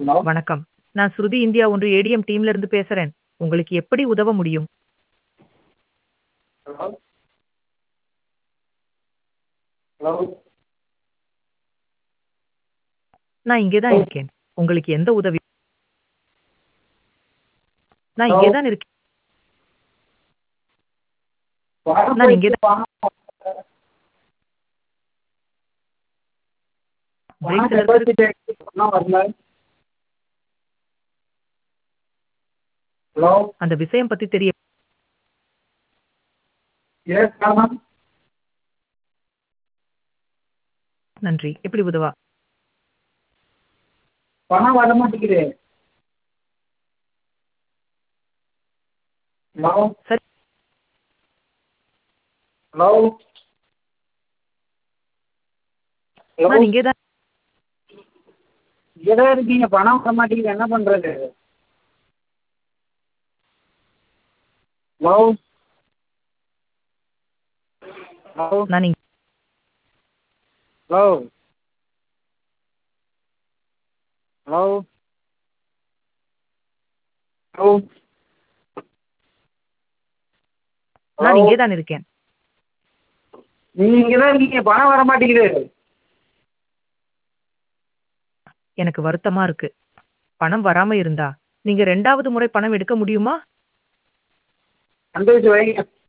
hello வணக்கம் நான் ஸ்ருதி India ஒன்று ஏடிஎம் டீம்ல இருந்து பேசுறேன் உங்களுக்கு எப்படி உதவ முடியும் ஹலோ ஹலோ நான் இங்கே தான் இருக்கேன் உங்களுக்கு எந்த உதவி நான் இங்கே தான் இருக்கேன் நான் இங்கே தான் பிரேக் டெபாசிட் ஆயிடுச்சு பணம் வரல ஹலோ அந்த விஷயம் பத்தி தெரிய எஸ் மேம் நன்றி எப்படி உதவா பணம் வர மாட்டேங்குது ஹலோ சரி ஹலோ ஹலோ நான் இங்கே தான் இங்கே தான் இருக்கீங்க பணம் வர மாட்டேங்குது என்ன பண்ணுறது ஹலோ ஹலோ நான் இங்க ஹலோ ஹலோ ஹலோ நான் இங்கே தான் இருக்கேன் நீங்க இங்கே தான் இருக்கீங்க பணம் வர மாட்டேங்குது எனக்கு வருத்தமா இருக்கு பணம் வராம இருந்தா நீங்க ரெண்டாவது முறை பணம் எடுக்க முடியுமா அந்த வச்சு வைங்க